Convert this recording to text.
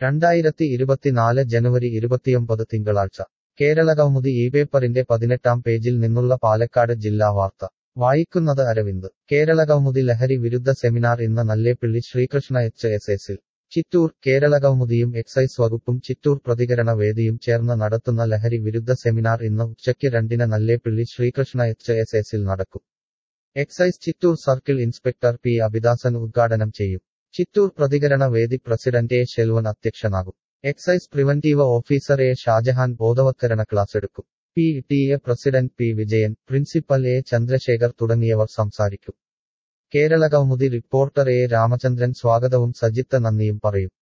രണ്ടായിരത്തി ഇരുപത്തിനാല് ജനുവരി ഇരുപത്തിയൊമ്പത് തിങ്കളാഴ്ച കേരളകൗമുദി ഈ പേപ്പറിന്റെ പതിനെട്ടാം പേജിൽ നിന്നുള്ള പാലക്കാട് ജില്ലാ വാർത്ത വായിക്കുന്നത് അരവിന്ദ് കേരളകൗമുദി ലഹരി വിരുദ്ധ സെമിനാർ ഇന്ന് നല്ലേപ്പിള്ളി ശ്രീകൃഷ്ണ എച്ച് എസ് എസിൽ ചിറ്റൂർ കേരളകൗമുദിയും എക്സൈസ് വകുപ്പും ചിറ്റൂർ പ്രതികരണ വേദിയും ചേർന്ന് നടത്തുന്ന ലഹരി വിരുദ്ധ സെമിനാർ ഇന്ന് ഉച്ചയ്ക്ക് രണ്ടിന് നല്ലേപ്പിള്ളി ശ്രീകൃഷ്ണ എച്ച് എസ് എസിൽ നടക്കും excise Chittur circle inspector P Abhidasan ഉദ്ഘാടനം ചെയ്യും ചിറ്റൂർ പ്രതികരണ വേദി പ്രസിഡന്റ് എ ഷെൽവൻ അധ്യക്ഷനാകും excise preventive officer A Shajahan ബോധവത്കരണ ക്ലാസ് എടുക്കും P T A president P Vijayan principal A Chandrasekhar തുടങ്ങിയവർ സംസാരിക്കും കേരള കൗമുദി റിപ്പോർട്ടർ എ രാമചന്ദ്രൻ സ്വാഗതവും സജിത്ത് നന്ദിയും പറയും